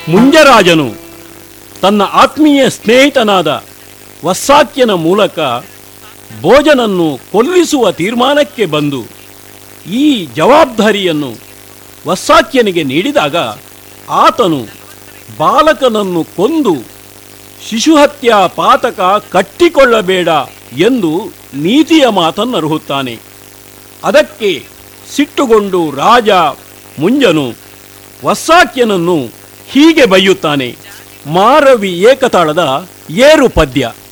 ಮುಂಜರಾಜನು ತನ್ನ ಆತ್ಮೀಯ ಸ್ನೇಹಿತನಾದ ವಸ್ಸಾಕ್ಯನ ಮೂಲಕ ಭೋಜನನ್ನು ಕೊಲ್ಲಿಸುವ ತೀರ್ಮಾನಕ್ಕೆ ಬಂದು ಈ ಜವಾಬ್ದಾರಿಯನ್ನು ವಸ್ಸಾಕ್ಯನಿಗೆ ನೀಡಿದಾಗ ಆತನು ಬಾಲಕನನ್ನು ಕೊಂದು ಶಿಶುಹತ್ಯಾ ಪಾತಕ ಕಟ್ಟಿಕೊಳ್ಳಬೇಡ ಎಂದು ನೀತಿಯ ಮಾತನ್ನರುಹುತ್ತಾನೆ ಅದಕ್ಕೆ ಸಿಟ್ಟುಗೊಂಡು ರಾಜ ಮುಂಜನು ವಸ್ಸಾಕ್ಯನನ್ನು ಹೀಗೆ ಬೈಯುತ್ತಾನೆ ಮಾರವಿ ಏಕತಾಳದ ಏರು ಪದ್ಯ